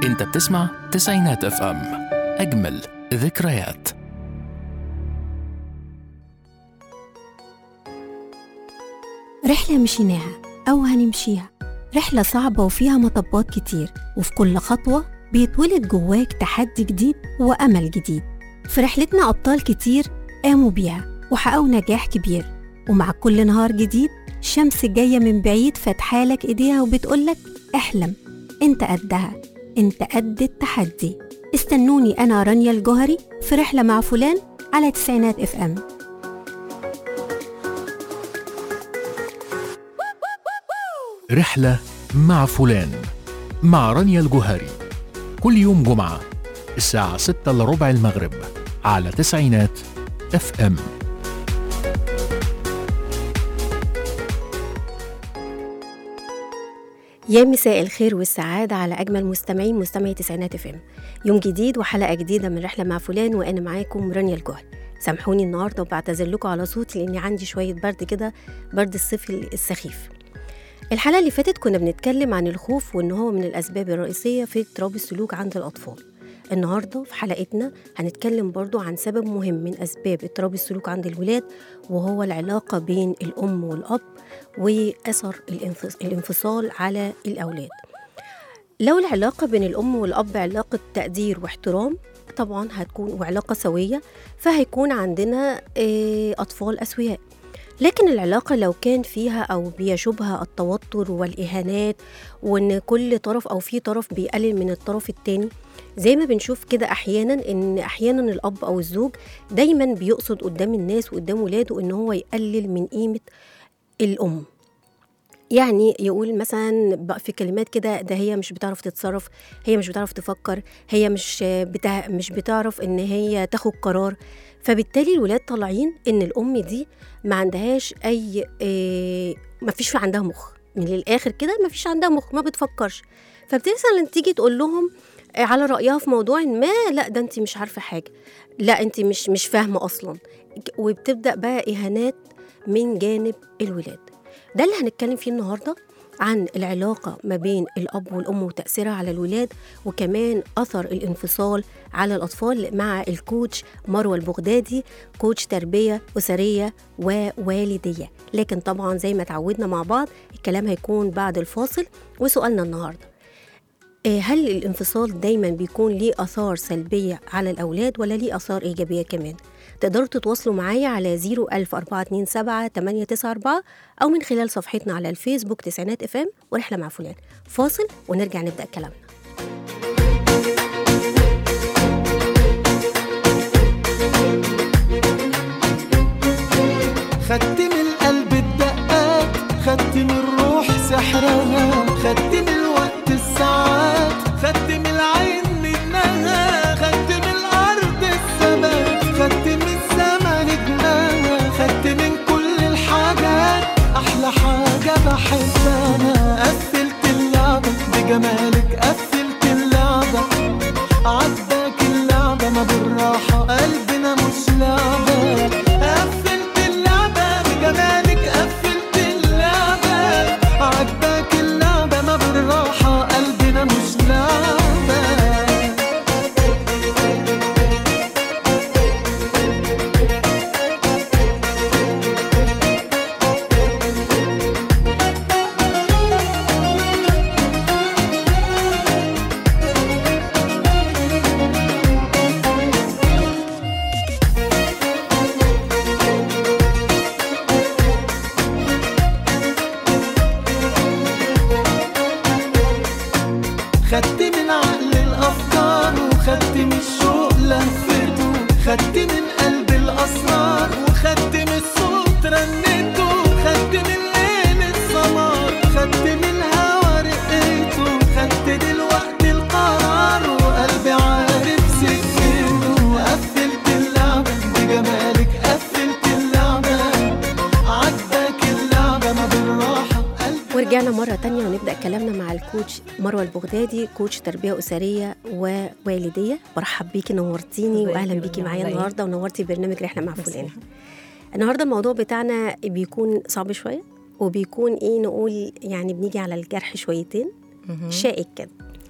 انت بتسمع تسعينات اف ام اجمل ذكريات رحلة مشيناها أو هنمشيها رحلة صعبة وفيها مطبات كتير وفي كل خطوة بيتولد جواك تحدي جديد وأمل جديد في رحلتنا أبطال كتير قاموا بيها وحققوا نجاح كبير ومع كل نهار جديد الشمس جاية من بعيد فاتحالك إيديها وبتقولك احلم انت قدها انت قد التحدي استنوني أنا رانيا الجوهري في رحلة مع فلان على تسعينات اف ام رحلة مع فلان مع رانيا الجوهري كل يوم جمعة الساعة 6 إلا ربع المغرب على تسعينات اف ام يا مساء الخير والسعادة على أجمل مستمعين مستمعي تسعينات اف ام يوم جديد وحلقة جديدة من رحلة مع فلان وأنا معاكم رانيا الجوهر سامحوني النهاردة وبعتذر لكم على صوتي لأني عندي شوية برد كده برد الصيف السخيف الحلقة اللي فاتت كنا بنتكلم عن الخوف وإن هو من الأسباب الرئيسية في اضطراب السلوك عند الأطفال النهاردة في حلقتنا هنتكلم برضو عن سبب مهم من أسباب اضطراب السلوك عند الولاد وهو العلاقة بين الأم والأب وأثر الانفص- الانفصال على الأولاد لو العلاقة بين الأم والأب علاقة تقدير واحترام طبعا هتكون وعلاقة سوية فهيكون عندنا آه، أطفال أسوياء لكن العلاقة لو كان فيها أو بيشوبها التوتر والإهانات وإن كل طرف أو في طرف بيقلل من الطرف التاني زي ما بنشوف كده أحيانا إن أحيانا الأب أو الزوج دايما بيقصد قدام الناس وقدام ولاده إن هو يقلل من قيمة الأم يعني يقول مثلا بقى في كلمات كده ده هي مش بتعرف تتصرف هي مش بتعرف تفكر هي مش بتاع مش بتعرف ان هي تاخد قرار فبالتالي الولاد طالعين ان الام دي ما عندهاش اي إيه ما فيش في عندها مخ من الاخر كده ما فيش عندها مخ ما بتفكرش فبتسأل تيجي تقول لهم آه، على رأيها في موضوع ما لا ده انت مش عارفة حاجة لا انت مش مش فاهمة اصلا وبتبدأ بقى اهانات من جانب الولاد ده اللي هنتكلم فيه النهارده عن العلاقة ما بين الأب والأم وتأثيرها على الولاد وكمان أثر الانفصال على الأطفال مع الكوتش مروة البغدادي كوتش تربية أسرية ووالدية لكن طبعا زي ما تعودنا مع بعض الكلام هيكون بعد الفاصل وسؤالنا النهارده آه، هل الانفصال دايما بيكون ليه آثار سلبية على الأولاد ولا ليه آثار إيجابية كمان؟ تقدروا تتواصلوا معايا على 01427 894 أو من خلال صفحتنا على الفيسبوك تسعينات اف ام ورحلة مع فلان فاصل ونرجع نبدأ كلامنا خدت من القلب الدقات خدت من الروح سحرها خدت من الوقت الساعات خدت من العين نجمها خدت من الارض الثبات خدت من السما نجمها خدت من كل الحاجات احلى حاجه بحبها قفلت اللعبه بجمالك قفلت اللعبه عداك اللعبة ما بالراحة قلبنا مش لعبة قفلت اللعبة بجمالك قفلت اللعبة عداك اللعبة ما بالراحة قلبنا مش لعبة خدت من عقل الافكار وخدت من الشوق لهفته خدت من قلب الاسرار وخدت من الصوت رنته خدت من ليل السمار خدت من هوا رقيته خدت دلوقتي القرار وقلبي عارف سكته قفلت اللعبة بجمالك قفلت اللعبة عداك اللعبة ما بالراحة قلبي ورجعنا مرة تانية ونبدأ كلامنا مع الكوتش مروة البغدادي كوتش تربية أسرية ووالدية برحب بيكي نورتيني الله وأهلا يكرمك، بيكي معايا الله النهاردة ونورتي برنامج رحلة مع فلان النهاردة الموضوع بتاعنا بيكون صعب شوية وبيكون إيه نقول يعني بنيجي على الجرح شويتين شائك كده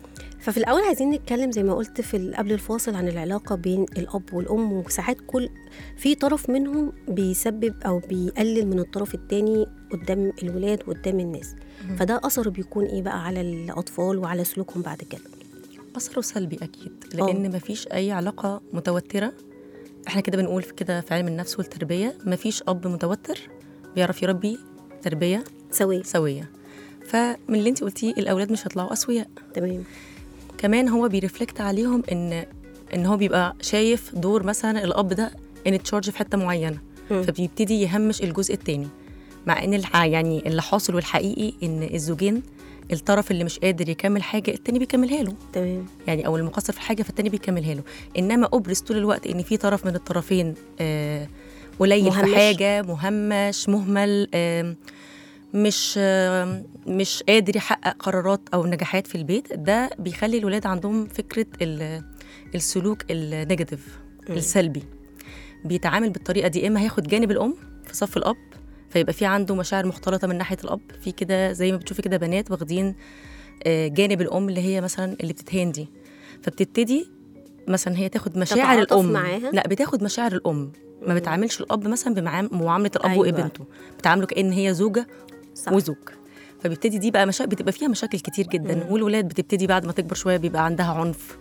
ففي الاول عايزين نتكلم زي ما قلت في ال- قبل الفاصل عن العلاقه بين الاب والام وساعات كل في طرف منهم بيسبب او بيقلل من الطرف التاني قدام الولاد وقدام الناس فده اثره بيكون ايه بقى على الاطفال وعلى سلوكهم بعد كده اثره سلبي اكيد لان مفيش اي علاقه متوتره احنا كده بنقول في كده في علم النفس والتربيه مفيش اب متوتر بيعرف يربي تربيه سويه سويه فمن اللي انت قلتيه الاولاد مش هيطلعوا اسوياء تمام كمان هو بيرفلكت عليهم ان ان هو بيبقى شايف دور مثلا الاب ده ان تشارج في حته معينه مم. فبيبتدي يهمش الجزء التاني مع ان الح... يعني اللي حاصل والحقيقي ان الزوجين الطرف اللي مش قادر يكمل حاجه التاني بيكملها له تمام يعني او المقصر في حاجه فالتاني بيكملها له انما ابرز طول الوقت ان في طرف من الطرفين آه قليل مهمش. في حاجه مهمش مهمل آه مش آه مش قادر يحقق قرارات او نجاحات في البيت ده بيخلي الولاد عندهم فكره ال- السلوك النيجاتيف السلبي بيتعامل بالطريقه دي اما هياخد جانب الام في صف الاب فيبقى في عنده مشاعر مختلطه من ناحيه الاب في كده زي ما بتشوفي كده بنات واخدين آه، جانب الام اللي هي مثلا اللي بتتهان دي فبتبتدي مثلا هي تاخد مشاعر تتعاطف الام معاها؟ لا بتاخد مشاعر الام ما بتعاملش الاب مثلا بمعامله الاب أيوة. وابنته بتعامله كأن هي زوجه صح وزوج فبيبتدي دي بقى مشاكل بتبقى فيها مشاكل كتير جدا والولاد بتبتدي بعد ما تكبر شويه بيبقى عندها عنف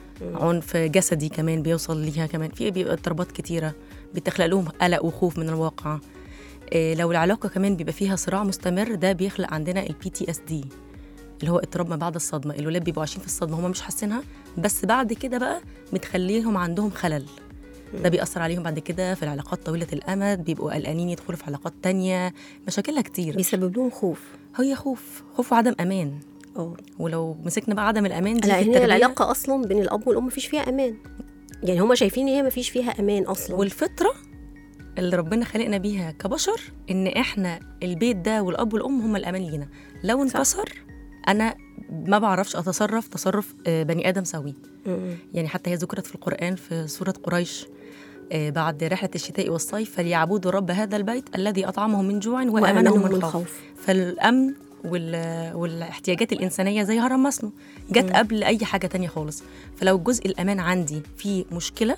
عنف جسدي كمان بيوصل ليها كمان في بيبقى اضطرابات كتيره بتخلق لهم قلق وخوف من الواقع إيه لو العلاقه كمان بيبقى فيها صراع مستمر ده بيخلق عندنا البي تي اس دي اللي هو اضطراب ما بعد الصدمه الولاد بيبقوا عايشين في الصدمه هم مش حاسينها بس بعد كده بقى بتخليهم عندهم خلل ده بيأثر عليهم بعد كده في العلاقات طويلة الأمد بيبقوا قلقانين يدخلوا في علاقات تانية مشاكلها كتير بيسبب لهم خوف هي خوف خوف وعدم أمان اه ولو مسكنا بقى عدم الأمان دي لا في هي التربية العلاقه اصلا بين الاب والام مفيش فيها امان يعني هما شايفين ان هي مفيش فيها امان اصلا والفطرة اللي ربنا خلقنا بيها كبشر إن إحنا البيت ده والأب والأم هم الأمان لينا لو انكسر أنا ما بعرفش أتصرف تصرف آه، بني آدم سوي مم. يعني حتى هي ذكرت في القرآن في سورة قريش آه، بعد رحلة الشتاء والصيف فليعبدوا رب هذا البيت الذي أطعمهم من جوع وأمنهم من خوف فالامن وال... والاحتياجات الانسانيه زي هرم ماسلو جت قبل اي حاجه تانية خالص فلو جزء الامان عندي فيه مشكله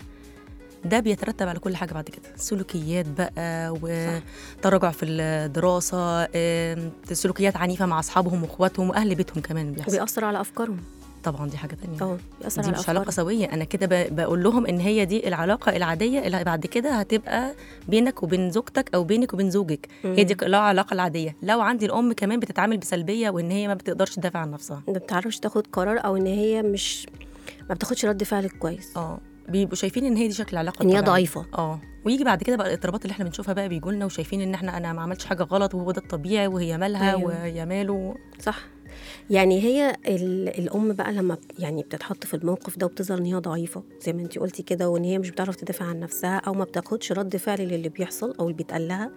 ده بيترتب على كل حاجه بعد كده سلوكيات بقى وتراجع في الدراسه آم، سلوكيات عنيفه مع اصحابهم واخواتهم واهل بيتهم كمان بيحصل وبيأثر على افكارهم طبعا دي حاجه تانية اه بيأثر دي على مش علاقه افكارهم سويه انا كده ب- بقول لهم ان هي دي العلاقه العاديه اللي بعد كده هتبقى بينك وبين زوجتك او بينك وبين زوجك هي دي العلاقه العاديه لو عندي الام كمان بتتعامل بسلبيه وان هي ما بتقدرش تدافع عن نفسها ما بتعرفش تاخد قرار او ان هي مش ما بتاخدش رد فعل كويس اه بيبقوا شايفين ان هي دي شكل العلاقه ان هي الطبيعية. ضعيفه اه ويجي بعد كده بقى الاضطرابات اللي احنا بنشوفها بقى بيجوا لنا وشايفين ان احنا انا ما عملتش حاجه غلط وهو ده الطبيعي وهي مالها أيوة. وهي ماله صح يعني هي ال- الام بقى لما ب- يعني بتتحط في الموقف ده وبتظهر ان هي ضعيفه زي ما انت قلتي كده وان هي مش بتعرف تدافع عن نفسها او ما بتاخدش رد فعل للي بيحصل او اللي بيتقال لها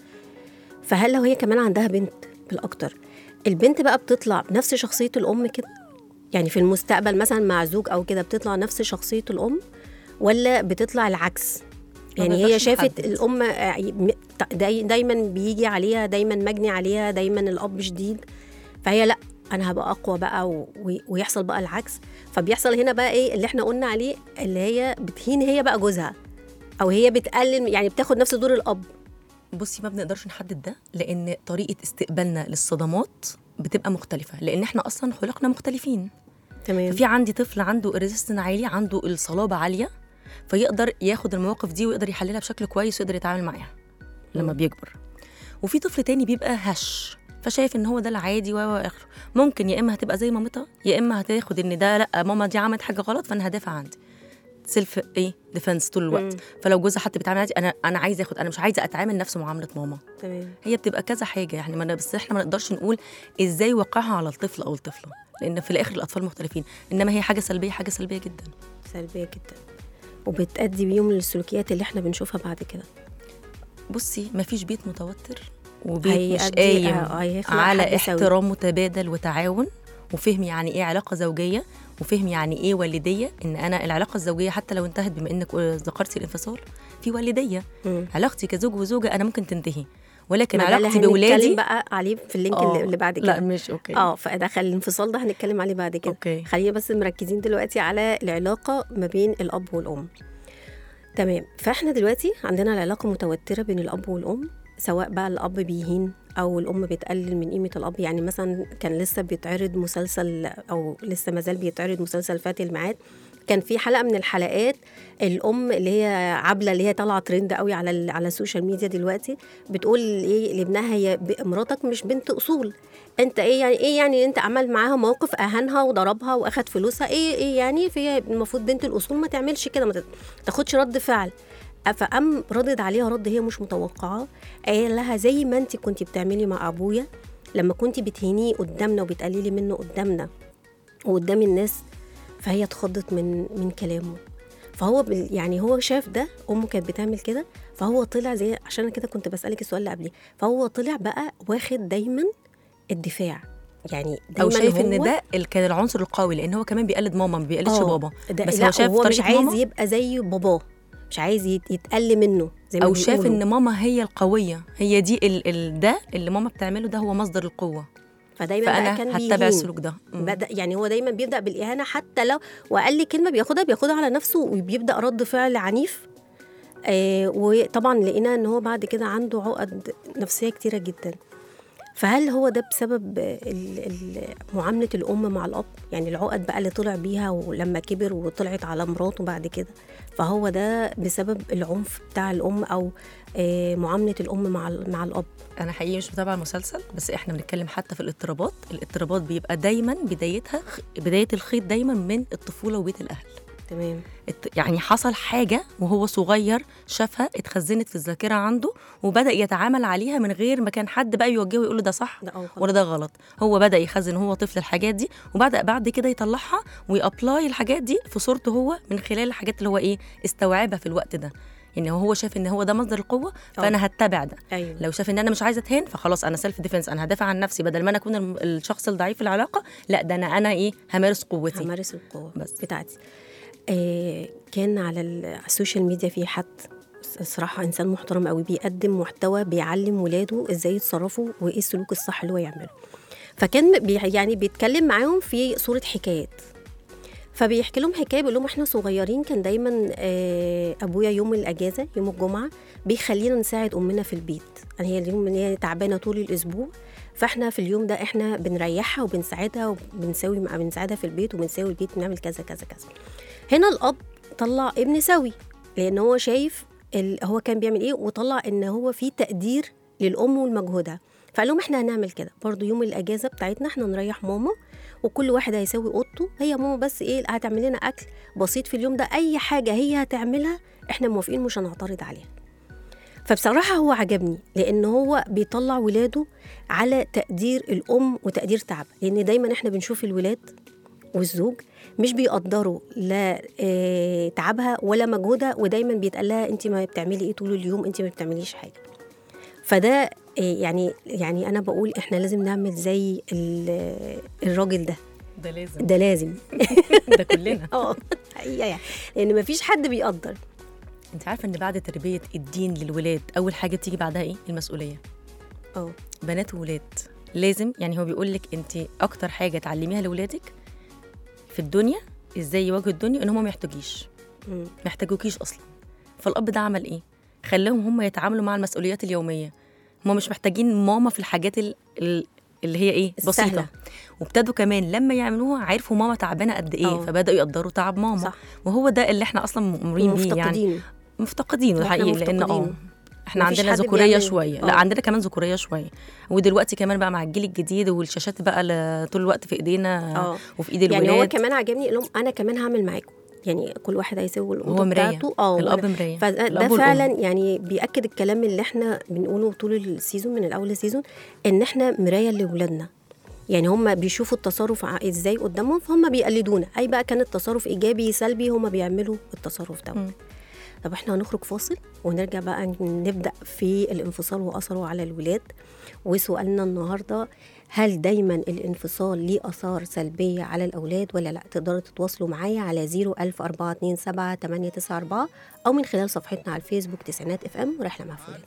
فهل لو هي كمان عندها بنت بالاكتر البنت بقى بتطلع بنفس شخصيه الام كده يعني في المستقبل مثلا مع زوج او كده بتطلع نفس شخصيه الام ولا بتطلع العكس ما يعني هي بقدرش شافت نحدد. الام آه، م- داي دايما بيجي عليها دايما مجني عليها دايما الاب شديد فهي لا انا هبقى اقوى بقى و... و- ويحصل بقى العكس فبيحصل هنا بقى ايه اللي احنا قلنا عليه اللي هي بتهين هي بقى جوزها او هي بتقلل يعني بتاخد نفس دور الاب بصي ما بنقدرش نحدد ده لان طريقه استقبالنا للصدمات بتبقى مختلفه لان احنا اصلا خلقنا مختلفين تمام في عندي طفل عنده الريزستن عالي عنده الصلابه عاليه فيقدر ياخد المواقف دي ويقدر يحللها بشكل كويس ويقدر يتعامل معاها لما بيكبر وفي طفل تاني بيبقى هش فشايف ان هو ده العادي و و اخره ممكن يا اما هتبقى زي مامتها يا اما هتاخد ان ده لا ماما دي عملت حاجه غلط فانا هدافع عندي سيلف ايه ديفense طول الوقت مم. فلو جوزها حتى بيتعامل عادي انا انا عايزه اخد انا مش عايزه اتعامل نفس معامله ماما تمام هي بتبقى كذا حاجه يعني ما أنا- بس احنا ما نقدرش نقول ازاي وقعها على الطفل او الطفله لان في الاخر الاطفال مختلفين انما هي حاجه سلبيه حاجه سلبيه جدا سلبيه جدا وبتأدي بيهم للسلوكيات اللي احنا بنشوفها بعد كده بصي ما فيش بيت متوتر وبيت مش هيأدي- قايم آه، هيخلق على حد سوي. احترام متبادل وتعاون وفهم يعني ايه علاقه زوجيه وفهم يعني ايه والديه ان انا العلاقه الزوجيه حتى لو انتهت بما انك ذكرتي الانفصال في والديه مم. علاقتي كزوج وزوجه انا ممكن تنتهي ولكن ما ده اللي علاقتي هنتكلم بولادي بقى عليه في اللينك آه، اللي اللي بعد كده لا مش اوكي اه فدخل الانفصال ده هنتكلم عليه بعد كده اوكي خلينا بس مركزين دلوقتي على العلاقة ما بين الأب والأم تمام فاحنا دلوقتي عندنا العلاقة متوترة بين الأب والأم سواء بقى الأب بيهين أو الأم بتقلل من قيمة الأب يعني مثلا كان لسه بيتعرض مسلسل أو لسه مازال بيتعرض مسلسل فاتي الميعاد كان في حلقة من الحلقات الأم اللي هي عبلة اللي هي طالعة ترند قوي على ال- على السوشيال ميديا دلوقتي بتقول إيه لابنها هي ب- مراتك مش بنت أصول انت ايه يعني ايه يعني انت عمل معاها موقف اهانها وضربها واخد فلوسها ايه ايه يعني في المفروض بنت الاصول ما تعملش كده ما تاخدش رد فعل فقام ردد عليها رد هي مش متوقعاه قال لها زي ما انت كنت بتعملي مع ابويا لما كنت بتهينيه قدامنا وبتقللي منه قدامنا وقدام الناس فهي اتخضت من من كلامه فهو بال- يعني هو شاف ده امه كانت بتعمل كده فهو طلع زي عشان أنا كده كنت بسالك السؤال اللي قبليه فهو طلع بقى واخد دايما الدفاع يعني دايما او شايف ان هو- ده ال- كان العنصر القوي لان هو كمان بيقلد ماما ما بيقلدش آه، بابا ده بس لا هو شاف هو مش طريقة عايز ماما يبقى زي باباه مش عايز يت- يتقل منه زي ما او شاف بيقولوا. ان ماما هي القويه هي دي ال ال ده اللي ماما بتعمله ده هو مصدر القوه فدايما بقى كان فانا هتبع بيهين. السلوك ده مم. بدأ يعني هو دايما بيبدا بالاهانه حتى لو واقل كلمه بياخدها بياخدها على نفسه وبيبدا رد فعل عنيف آه وطبعا لقينا ان هو بعد كده عنده عقد نفسيه كتيره جدا فهل هو ده بسبب ال- ال- معامله الام مع الاب يعني العقد بقى اللي طلع بيها ولما كبر وطلعت على مراته بعد كده فهو ده بسبب العنف بتاع الام او آه معامله الام مع ال- مع الاب انا حقيقي مش متابعه المسلسل بس احنا بنتكلم حتى في الاضطرابات الاضطرابات بيبقى دايما بدايتها بدايه الخيط دايما من الطفوله وبيت الاهل تمام الت- يعني حصل حاجة وهو صغير شافها اتخزنت في الذاكرة عنده وبدأ يتعامل عليها من غير ما كان حد بقى يوجهه ويقول له ده صح ده أول ولا ده غلط هو بدأ يخزن هو طفل الحاجات دي وبدأ بعد كده يطلعها ويابلاي الحاجات دي في صورته هو من خلال الحاجات اللي هو ايه استوعبها في الوقت ده يعني هو شاف ان هو ده مصدر القوه فانا هتبع ده ايوه لو شاف ان انا مش عايزه اتهان فخلاص انا سيلف ديفense انا هدافع عن نفسي بدل ما انا اكون الم- الشخص الضعيف في العلاقه لا ده انا انا ايه همارس قوتي همارس القوة بس. بتاعتي آه كان على ال- على السوشيال ميديا في حد صراحة إنسان محترم قوي بيقدم محتوى بيعلم ولاده إزاي يتصرفوا وإيه السلوك الصح اللي هو يعمله فكان بي يعني بيتكلم معاهم في صورة حكايات فبيحكي لهم حكايه بيقول لهم احنا صغيرين كان دايما آه، ابويا يوم الاجازه يوم الجمعه بيخلينا نساعد امنا في البيت يعني هي اليوم اللي هي تعبانه طول الاسبوع فاحنا في اليوم ده احنا بنريحها وبنساعدها وبنساوي مع بنساعدها في البيت وبنساوي البيت بنعمل كذا كذا كذا هنا الاب طلع ابن سوي لان هو شايف ال... هو كان بيعمل ايه وطلع ان هو في تقدير للام ولمجهودها فقال لهم احنا هنعمل كده برضو يوم الاجازه بتاعتنا احنا نريح ماما وكل واحد هيسوي اوضته هي ماما بس ايه هتعمل لنا اكل بسيط في اليوم ده اي حاجه هي هتعملها احنا موافقين مش هنعترض عليها فبصراحه هو عجبني لان هو بيطلع ولاده على تقدير الام وتقدير تعبها لان دايما احنا بنشوف الولاد والزوج مش بيقدروا لا آه، تعبها ولا مجهودها ودايما بيتقال لها انت ما بتعملي ايه طول اليوم انت ما بتعمليش حاجه فده آه، يعني يعني انا بقول احنا لازم نعمل زي ال- الراجل ده ده لازم ده لازم ده كلنا اه حقيقه يعني لان مفيش حد بيقدر انت عارفه ان بعد تربيه الدين للولاد اول حاجه بتيجي بعدها ايه المسؤوليه اه بنات وولاد لازم يعني هو بيقول لك انت اكتر حاجه تعلميها لاولادك في الدنيا ازاي يواجهوا الدنيا ان هم ما يحتاجيش مم. ما يحتاجوكيش اصلا فالاب ده عمل ايه خلاهم هم يتعاملوا مع المسؤوليات اليوميه هم مش محتاجين ماما في الحاجات ال- ال- اللي هي ايه بسيطه السهلة. وابتدوا كمان لما يعملوها عرفوا ماما تعبانه قد ايه اه. فبداوا يقدروا تعب ماما صح وهو ده اللي احنا اصلا مؤمرين بيه يعني مفتقدين مفتقدينه واحنا الحقيقي لان اه مفتقدينه. احنا مفيش عندنا حد ذكوريه بيعمل- شويه آه. لا عندنا كمان ذكوريه شويه ودلوقتي كمان بقى مع الجيل الجديد والشاشات بقى اللي طول الوقت في ايدينا اه وفي ايد الولاد يعني هو كمان عجبني قال لهم انا كمان هعمل معاكم يعني كل واحد هيسوي الاوضه هو مرايه بتاعته اه الاب وأنا- مرايه فده الأب فعلا والأم. يعني بياكد الكلام اللي احنا بنقوله طول السيزون من الاول السيزون ان احنا مرايه لاولادنا يعني هم بيشوفوا التصرف ع- ازاي قدامهم فهم بيقلدونا اي بقى كان التصرف ايجابي سلبي هم بيعملوا التصرف ده مم. طب احنا هنخرج فاصل ونرجع بقى نبدا في الانفصال واثره على الولاد وسؤالنا النهارده هل دايما الانفصال ليه اثار سلبيه على الاولاد ولا لا تقدروا تتواصلوا معايا على 01427 894 او من خلال صفحتنا على الفيسبوك تسعينات اف ام رحله مع فلان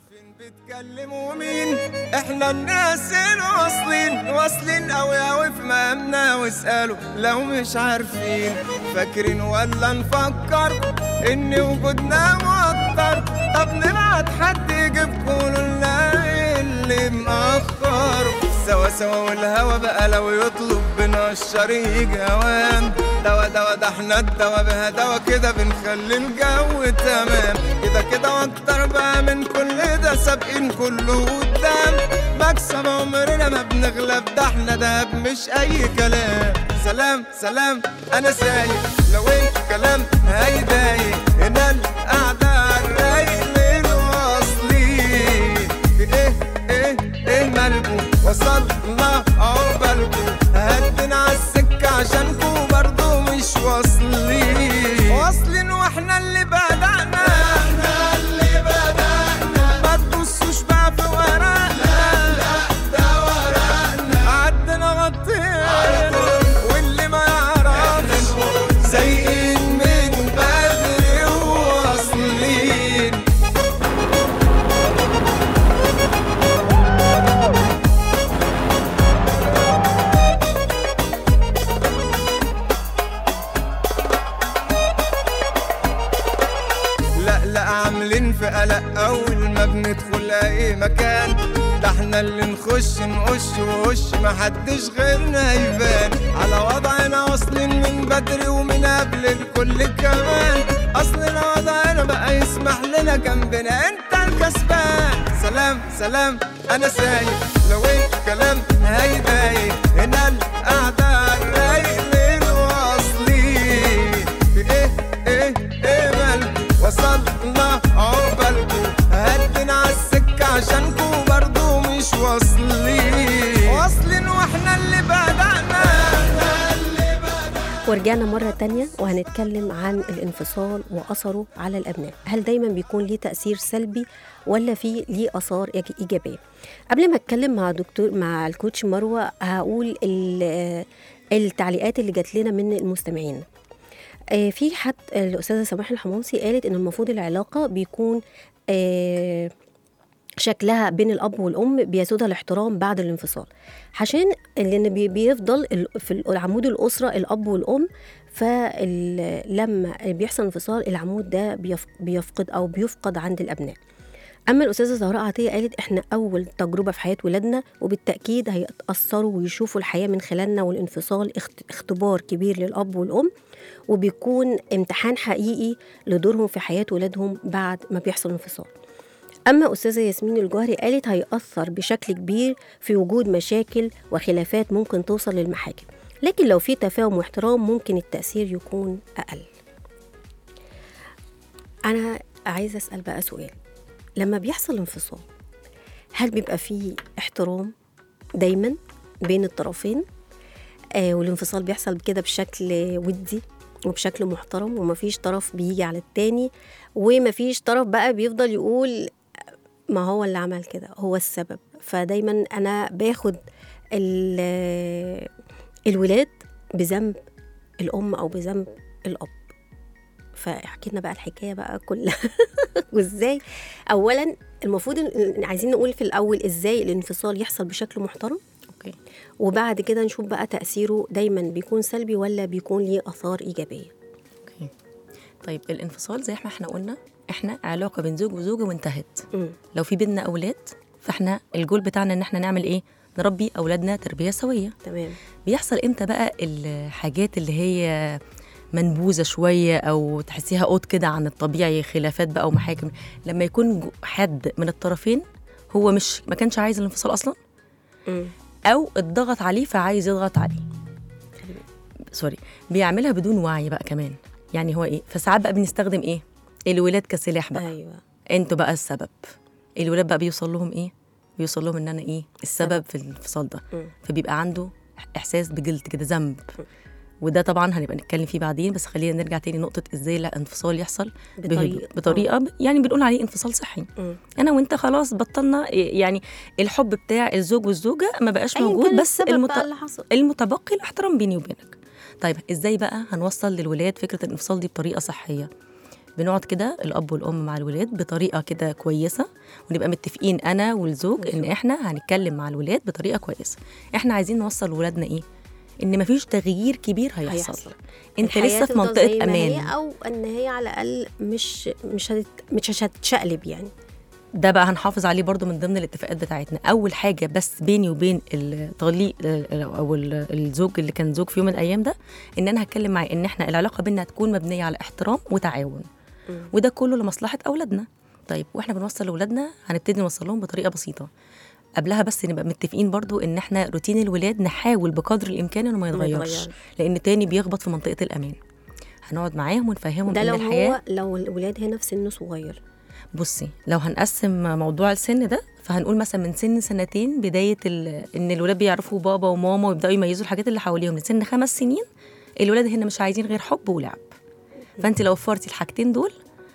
بتكلموا مين احنا الناس الواصلين واصلين قوي قوي في مقامنا واسألوا لو مش عارفين فاكرين ولا نفكر ان وجودنا موتر طب نبعت حد يجيبكوا لنا إيه اللي مأخر سوا سوا والهوا بقى لو يطلب بنا الشر يجي هوام دوا دوا ده احنا الدوا بها دوا كده بنخلي الجو تمام كده كده واكتر بقى من كل ده سابقين كله قدام مكسب عمرنا ما بنغلب ده احنا دهب مش اي كلام سلام سلام انا سايق لو الكلام هيضايق هنا القعدة على الرايق للواصلين في ايه ايه ايه مالكو وصلنا عقبالكو هدنا عالسكة عشانكو برضو مش واصلين واصلين واحنا اللي بدأنا احنا اللي بدأنا ما تبصوش بقى في ورقنا لا ده ورقنا عدنا غطينا واللي ما يعرفش سايقين من بدري وواصلين لا لا عاملين في قلق اول ما بندخل اي مكان ده احنا اللي نخش نقش ووش محدش غيرنا يبان على وضعنا واصلين من بدري ومن قبل الكل كمان اصلنا وضعنا بقى يسمح لنا جنبنا انت الكسبان سلام سلام انا سايق لو الكلام هيضايق هنا القعده على الرايق للواصلين في ايه ايه ايه مالكو وصلنا عقبالكو هدنا عالسكة عشانكو برضو مش واصلين واصلين واحنا اللي بدأنا احنا اللي بدأنا ورجعنا مرة تانية وهنتكلم عن الانفصال وأثره على الأبناء هل دايما بيكون ليه تأثير سلبي ولا في ليه آثار إيج- إيجابية قبل ما أتكلم مع دكتور مع الكوتش مروة هقول ال- التعليقات اللي جات لنا من المستمعين آه، في حد الأستاذة سماح الحموسي قالت إن المفروض العلاقة بيكون آه، شكلها بين الاب والام بيسودها الاحترام بعد الانفصال عشان لان بي- بيفضل ال- في العمود الاسره الاب والام فلما بيحصل انفصال العمود ده بيف- بيفقد او بيفقد عند الابناء اما الاستاذه زهراء عطيه قالت احنا اول تجربه في حياه ولادنا وبالتاكيد هيتاثروا ويشوفوا الحياه من خلالنا والانفصال اخت- اختبار كبير للاب والام وبيكون امتحان حقيقي لدورهم في حياه ولادهم بعد ما بيحصل انفصال أما أستاذة ياسمين الجوهري قالت هيأثر بشكل كبير في وجود مشاكل وخلافات ممكن توصل للمحاكم لكن لو في تفاهم واحترام ممكن التأثير يكون أقل أنا عايزة أسأل بقى سؤال لما بيحصل انفصال هل بيبقى فيه احترام دايما بين الطرفين آه والانفصال بيحصل كده بشكل ودي وبشكل محترم ومفيش طرف بيجي على التاني ومفيش طرف بقى بيفضل يقول ما هو اللي عمل كده هو السبب فدايما انا باخد ال- الولاد بذنب الام او بذنب الاب فاحكي لنا بقى الحكايه بقى كلها وازاي اولا المفروض إن- عايزين نقول في الاول ازاي الانفصال يحصل بشكل محترم اوكي وبعد كده نشوف بقى تاثيره دايما بيكون سلبي ولا بيكون ليه اثار ايجابيه اوكي طيب الانفصال زي ما احنا قلنا احنا علاقه بين زوج وزوجه وانتهت مم. لو في بينا اولاد فاحنا الجول بتاعنا ان احنا نعمل ايه نربي اولادنا تربيه سويه تمام بيحصل امتى بقى الحاجات اللي هي منبوذه شويه او تحسيها قوت كده عن الطبيعي خلافات بقى ومحاكم لما يكون جو- حد من الطرفين هو مش ما كانش عايز الانفصال اصلا مم. او اتضغط عليه فعايز يضغط عليه سوري بيعملها بدون وعي بقى كمان يعني هو ايه فساعات بقى بنستخدم ايه الولاد كسلاح بقى ايوه انتوا بقى السبب الولاد بقى بيوصل لهم ايه بيوصل لهم ان انا ايه السبب في الانفصال ده مم. فبيبقى عنده احساس بجلد كده ذنب وده طبعا هنبقى نتكلم فيه بعدين بس خلينا نرجع تاني نقطه ازاي الانفصال يحصل بهدوء. بطريقة. بطريقه ب- يعني بنقول عليه انفصال صحي مم. انا وانت خلاص بطلنا إيه، يعني الحب بتاع الزوج والزوجه ما بقاش أيا موجود كان بس السبب المت... بقى اللي حصل. المتبقي الاحترام بيني وبينك طيب ازاي بقى هنوصل للولاد فكره الانفصال دي بطريقه صحيه بنقعد كده الاب والام مع الولاد بطريقه كده كويسه ونبقى متفقين انا والزوج ان احنا هنتكلم مع الولاد بطريقه كويسه احنا عايزين نوصل لولادنا ايه ان مفيش تغيير كبير هيحصل, هيحصل. انت الحياة لسه في تفضل زي منطقه ما هي امان او ان هي على الاقل مش مش هتت... مش هتتشقلب يعني ده بقى هنحافظ عليه برضو من ضمن الاتفاقات بتاعتنا اول حاجه بس بيني وبين الطليق او ال- الزوج اللي كان زوج في يوم من الايام ده ان انا هتكلم معاه ان احنا العلاقه بينا تكون مبنيه على احترام وتعاون وده كله لمصلحه اولادنا طيب واحنا بنوصل لاولادنا هنبتدي نوصل لهم بطريقه بسيطه قبلها بس نبقى متفقين برضو ان احنا روتين الولاد نحاول بقدر الامكان انه ما يتغيرش يتغيرش. لان تاني بيخبط في منطقه الامان هنقعد معاهم ونفهمهم ده ان لو الحياه هو لو الولاد هنا في سن صغير بصي لو هنقسم موضوع السن ده فهنقول مثلا من سن سنتين بدايه ال- ان الولاد بيعرفوا بابا وماما ويبداوا يميزوا الحاجات اللي حواليهم لسن خمس سنين الولاد هنا مش عايزين غير حب ولعب فانت لو وفرتي الحاجتين دول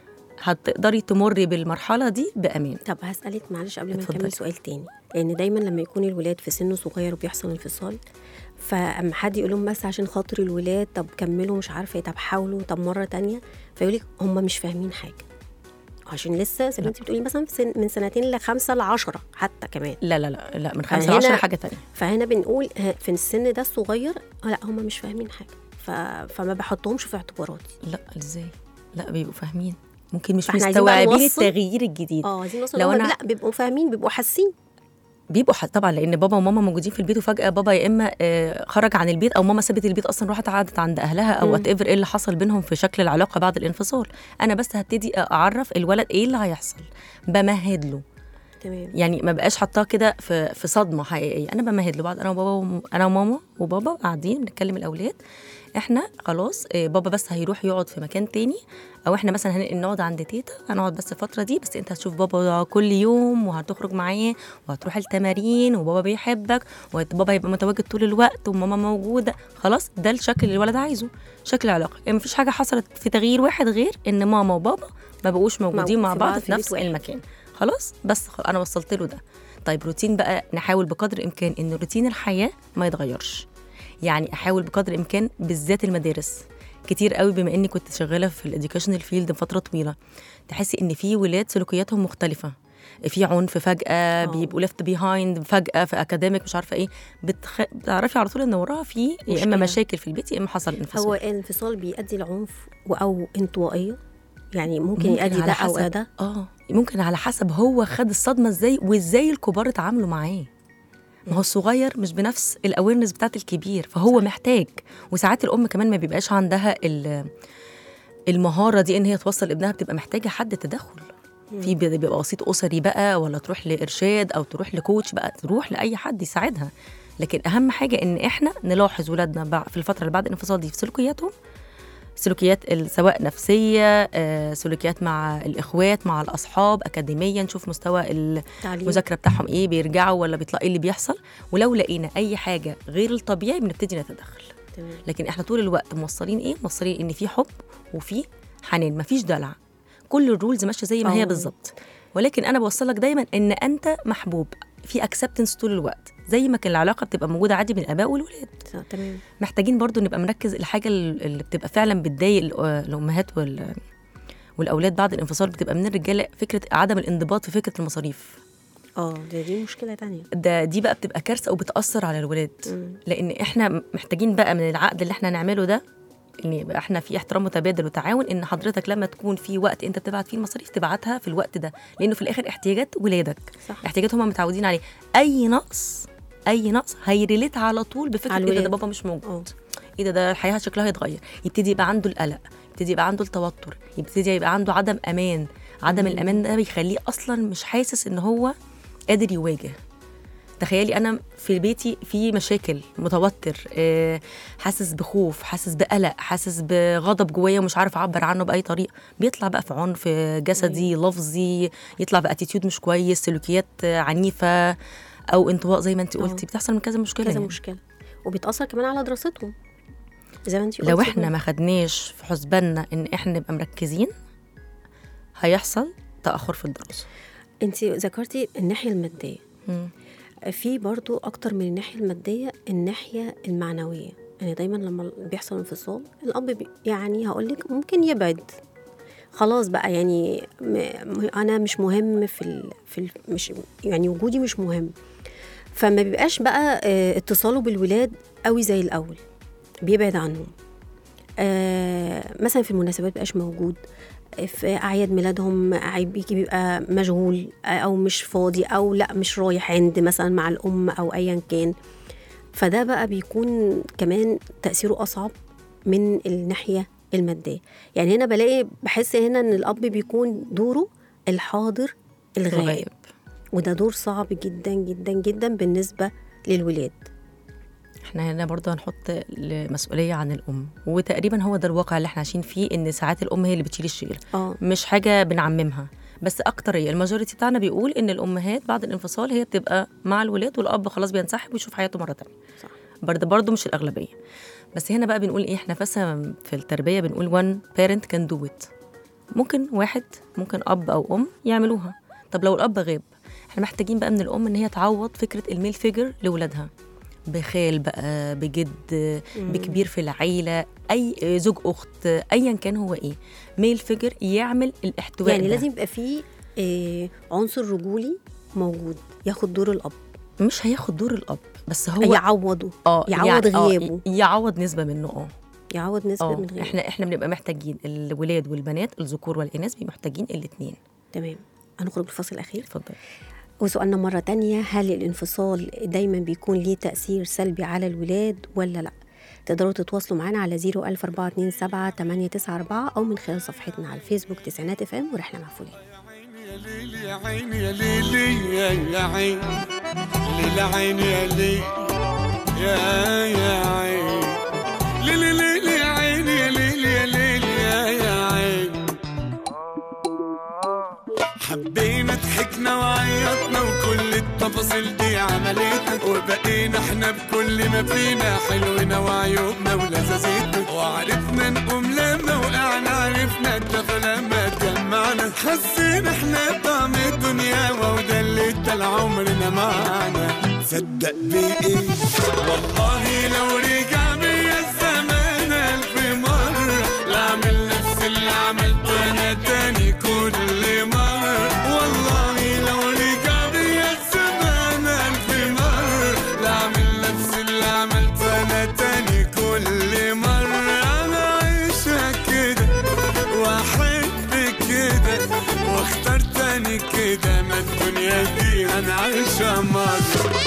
هتقدري تمري بالمرحله دي بامان طب هسألك معلش قبل ما اتفضلي. نكمل سؤال تاني لأن دايما لما يكون الولاد في سن صغير وبيحصل انفصال فأما حد يقول لهم بس عشان خاطر الولاد طب كملوا مش عارفة ايه طب حاولوا طب مرة تانية فيقول لك هم مش فاهمين حاجة عشان لسه زي ما انت بتقولي مثلا في سن من سنتين لخمسة لعشرة حتى كمان لا لا لا لا من خمسة فهنا- لعشرة حاجه تانية فهنا بنقول ها، في السن ده الصغير آه لا هم مش فاهمين حاجة ف... فما بحطهمش في اعتباراتي لا ازاي لا بيبقوا فاهمين ممكن مش فاحنا عايزين بقى مستوعبين نوصل- التغيير الجديد اه عايزين نوصل لو لو أنا- لا بيبقوا فاهمين بيبقوا حاسين بيبقوا ح- طبعا لان بابا وماما موجودين في البيت وفجاه بابا يا اما آه، خرج عن البيت او ماما سابت البيت اصلا راحت قعدت عند اهلها او وات ايفر ايه اللي حصل بينهم في شكل العلاقه بعد الانفصال انا بس هبتدي اعرف الولد ايه اللي هيحصل بمهد له تمام يعني ما بقاش حطاه كده في في صدمه حقيقيه انا بمهد له بعد انا وبابا وم... انا وماما وبابا قاعدين بنتكلم الاولاد احنا خلاص آه، بابا بس هيروح يقعد في مكان تاني او احنا مثلا هننقل نقعد عند تيتا هنقعد بس الفتره دي بس انت هتشوف بابا كل يوم وهتخرج معاه وهتروح التمارين وبابا بيحبك وبابا هيبقى متواجد طول الوقت وماما موجوده خلاص ده الشكل اللي الولد عايزه شكل العلاقه يعني مفيش حاجه حصلت في تغيير واحد غير ان ماما وبابا ما بقوش موجودين موجود مع في بعض بعض في في نفس بيت واحد. المكان خلاص بس خ- انا وصلت له ده طيب روتين بقى نحاول بقدر الامكان ان روتين الحياه ما يتغيرش يعني احاول بقدر الامكان بالذات المدارس كتير قوي بما اني كنت شغاله في الاديوكيشنال فيلد فتره طويله تحسي ان في ولاد سلوكياتهم مختلفه في عنف فجاه بيبقوا ليفت بيهايند فجاه في اكاديميك مش عارفه ايه بتخ... بتعرفي على طول ان وراها في يا اما مشكلة. مشاكل في البيت يا اما حصل انفصال هو الانفصال بيؤدي لعنف و- او انطوائيه يعني ممكن, ممكن يؤدي على ده او حسب ده اه ممكن على حسب هو خد الصدمه ازاي وازاي الكبار اتعاملوا معاه ما هو الصغير مش بنفس الاويرنس بتاعت الكبير فهو محتاج وساعات الام كمان ما بيبقاش عندها ال- المهاره دي ان هي توصل ابنها بتبقى محتاجه حد تدخل في بي- بيبقى وسيط اسري بقى ولا تروح لارشاد او تروح لكوتش بقى تروح لاي حد يساعدها لكن اهم حاجه ان احنا نلاحظ ولادنا بع- في الفتره اللي بعد الانفصال دي في سلوكياتهم سلوكيات ال- سواء نفسيه آه، سلوكيات مع الاخوات مع الاصحاب اكاديميا نشوف مستوى تعليم. المذاكره بتاعهم ايه بيرجعوا ولا بيطلع ايه اللي بيحصل ولو لقينا اي حاجه غير الطبيعي بنبتدي نتدخل تمام. لكن احنا طول الوقت موصلين ايه موصلين ان في حب وفي حنان مفيش دلع كل الرولز ماشيه زي ما هي أه. بالظبط ولكن انا بوصلك دايما ان انت محبوب في اكسبتنس طول الوقت زي ما كان العلاقه بتبقى موجوده عادي بين الاباء والولاد ت- تمام محتاجين برضو نبقى مركز الحاجه اللي بتبقى فعلا بتضايق ال- الامهات وال والاولاد بعد الانفصال بتبقى من الرجاله فكره عدم الانضباط في فكره المصاريف اه ده دي مشكله تانية ده دي بقى بتبقى كارثه وبتاثر على الولاد مم. لان احنا محتاجين بقى من العقد اللي احنا نعمله ده ان يبقى احنا في احترام متبادل وتعاون ان حضرتك لما تكون في وقت انت بتبعت فيه المصاريف تبعتها في الوقت ده لانه في الاخر احتياجات ولادك صح. احتياجات هم متعودين عليه اي نقص اي نقص هيريليت على طول بفكره على ايه ده, ده الولاد. بابا مش موجود اه ايه ده ده الحياه شكلها هيتغير يبتدي يبقى عنده القلق يبتدي يبقى عنده التوتر يبتدي يبقى عنده عدم امان عدم الامان ده بيخليه اصلا مش حاسس ان هو قادر يواجه تخيلي انا في بيتي في مشاكل متوتر آه، حاسس بخوف حاسس بقلق حاسس بغضب جوايا ومش عارف اعبر عنه باي طريقه بيطلع بقى في عنف جسدي لفظي يطلع باتيتيود مش كويس سلوكيات آه، عنيفه او انطواء زي ما انت قلتي بتحصل من كذا مشكله كذا يعني. مشكله وبيتاثر كمان على دراستهم زي ما انت لو احنا ما خدناش في حسباننا ان احنا نبقى مركزين هيحصل تاخر في الدراسه انت ذكرتي الناحيه الماديه مم. في برضو اكتر من الناحيه الماديه الناحيه المعنويه يعني دايما لما بيحصل انفصال الاب بي يعني هقول لك ممكن يبعد خلاص بقى يعني م... م- انا مش مهم في ال... في ال... مش يعني وجودي مش مهم فما بيبقاش بقى آه، اتصاله بالولاد قوي زي الاول بيبعد عنهم آه، مثلا في المناسبات بيبقاش موجود في اعياد ميلادهم عيب بيجي بيبقى مشغول آه، او مش فاضي او لا مش رايح عند مثلا مع الام او ايا كان فده بقى بيكون كمان تاثيره اصعب من الناحيه الماديه يعني هنا بلاقي بحس هنا ان الاب بيكون دوره الحاضر الغائب الغائب وده دور صعب جدا جدا جدا بالنسبه للولاد احنا هنا برضه هنحط المسؤوليه عن الام وتقريبا هو ده الواقع اللي احنا عايشين فيه ان ساعات الام هي اللي بتشيل الشيل اه مش حاجه بنعممها بس اكتريه الماجوريتي بتاعنا بيقول ان الامهات بعد الانفصال هي بتبقى مع الولاد والاب خلاص بينسحب ويشوف حياته مره تانية صح. برضه برضه مش الاغلبيه بس هنا بقى بنقول ايه احنا مثلا في التربيه بنقول one parent can do it ممكن واحد ممكن اب او ام يعملوها طب لو الاب غاب احنا محتاجين بقى من الام ان هي تعوض فكره الميل فيجر لاولادها بخال بقى بجد بكبير في العيله اي زوج اخت ايا كان هو ايه ميل فيجر يعمل الاحتواء يعني ده. لازم يبقى فيه آه، عنصر رجولي موجود ياخد دور الاب مش هياخد دور الاب بس هو يعوضه اه يعوض يع- آه، غيابه. يعوض نسبه منه اه يعوض نسبه اه من غيره احنا احنا بنبقى محتاجين الولاد والبنات الذكور والاناث بيبقوا محتاجين الاثنين تمام هنخرج الفصل الاخير اتفضل وسؤالنا مرة تانية هل الانفصال دايما بيكون ليه تأثير سلبي على الولاد ولا لا؟ تقدروا تتواصلوا معنا على 01427 894 أو من خلال صفحتنا على الفيسبوك تسعينات اف ام ورحلة معفولين يا ليل يا عين يا ليل يا يا عين ليل عين يا ليل يا يا عين ليل ليل يا عين يا ليل يا ليل يا يا عين حبينا ضحكنا وعيطنا وكل التفاصيل دي عملتنا وبقينا احنا بكل ما فينا حلونا وعيوبنا ولذاذتنا وعرفنا نقوم لما وقعنا عرفنا الدفى لما اتجمعنا حسينا احنا طعم الدنيا وده اللي ادى عمرنا معانا صدق بإيه والله لو رجع بيا الزمان ألف مرة لأعمل نفس اللي عملته أنا تاني كل مرة والله لو رجع بيا الزمان ألف مرة لأعمل نفس اللي عملته أنا تاني كل مرة أنا عايشة كده وأحب كده واختار تاني كده ما الدنيا دي أنا عايشة مرة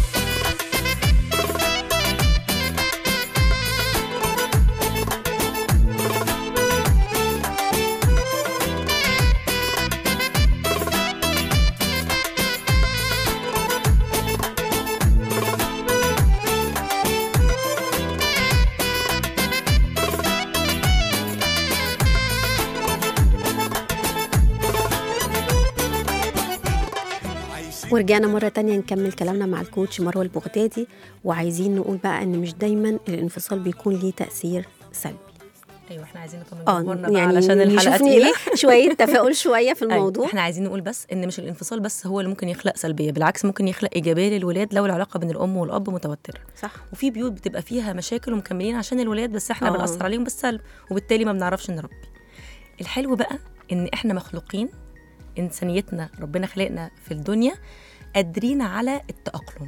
ورجعنا مرة تانية نكمل كلامنا مع الكوتش مروة البغدادي وعايزين نقول بقى إن مش دايما الانفصال بيكون ليه تأثير سلبي ايوه احنا عايزين نطمن اه جمهورنا بقى يعني علشان الحلقه نشوف تقيله إيه؟ شوية تفاؤل شوية في أيوة. الموضوع احنا عايزين نقول بس ان مش الانفصال بس هو اللي ممكن يخلق سلبيه بالعكس ممكن يخلق ايجابيه للولاد لو العلاقه بين الام والاب متوتره صح وفي بيوت بتبقى فيها مشاكل ومكملين عشان الولاد بس احنا آه. بنأثر عليهم بالسلب وبالتالي ما بنعرفش نربي الحلو بقى ان احنا مخلوقين انسانيتنا ربنا خلقنا في الدنيا قادرين على التأقلم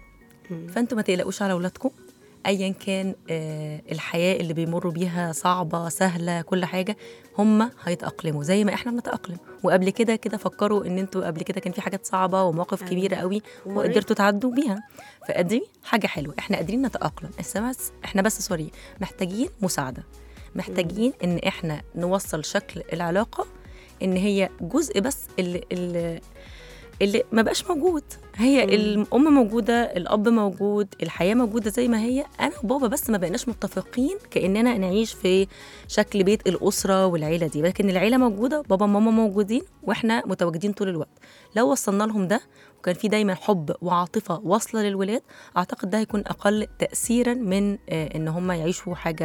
فانتوا ما تقلقوش على اولادكم ايا كان آه، الحياه اللي بيمروا بيها صعبه سهله كل حاجه هم هيتاقلموا زي ما احنا بنتاقلم وقبل كده كده فكروا ان انتوا قبل كده كان في حاجات صعبه ومواقف أيوة. كبيره قوي ومريت. وقدرتوا تعدوا بيها فدي حاجه حلوه احنا قادرين نتاقلم بس بس احنا بس سوري محتاجين مساعده محتاجين ان احنا نوصل شكل العلاقه ان هي جزء بس اللي, اللي اللي ما بقاش موجود هي مم. الام موجوده الاب موجود الحياه موجوده زي ما هي انا وبابا بس ما بقيناش متفقين كاننا نعيش في شكل بيت الاسره والعيله دي لكن العيله موجوده بابا وماما موجودين واحنا متواجدين طول الوقت لو وصلنا لهم ده وكان في دايما حب وعاطفه واصله للولاد اعتقد ده هيكون اقل تاثيرا من آه، ان هم يعيشوا حاجه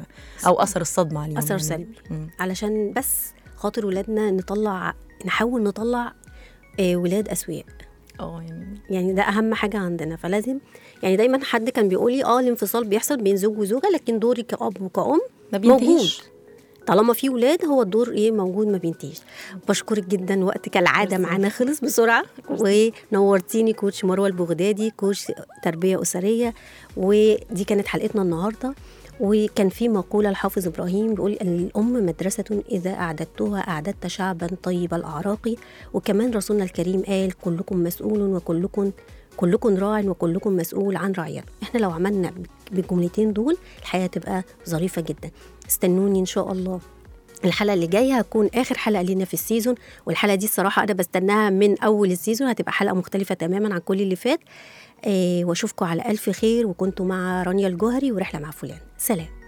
او اثر الصدمه عليهم أثر يعني. سلبي. مم. علشان بس خاطر ولادنا نطلع نحاول نطلع آه، ولاد أسوياء اه يعني يعني ده اهم حاجه عندنا فلازم يعني دايما حد كان بيقول لي اه الانفصال بيحصل بين زوج وزوجه لكن دوري كاب وكأم ما موجود بينتهيش طالما في ولاد هو الدور ايه موجود ما بينتهيش بشكرك جدا وقت كالعاده معانا خلص بسرعه ونورتيني كوتش مروه البغدادي كوتش تربيه اسريه ودي كانت حلقتنا النهارده وكان في مقولة الحافظ إبراهيم بيقول الأم مدرسة إذا أعددتها أعددت شعبا طيب الأعراق وكمان رسولنا الكريم قال كلكم مسؤول وكلكم كلكم راع وكلكم مسؤول عن رعيته احنا لو عملنا بالجملتين دول الحياة تبقى ظريفة جدا استنوني إن شاء الله الحلقة اللي جاية هتكون آخر حلقة لينا في السيزون والحلقة دي الصراحة أنا بستناها من أول السيزون هتبقى حلقة مختلفة تماما عن كل اللي فات آه واشوفكم على ألف خير وكنتوا مع رانيا الجوهري ورحلة مع فلان سلام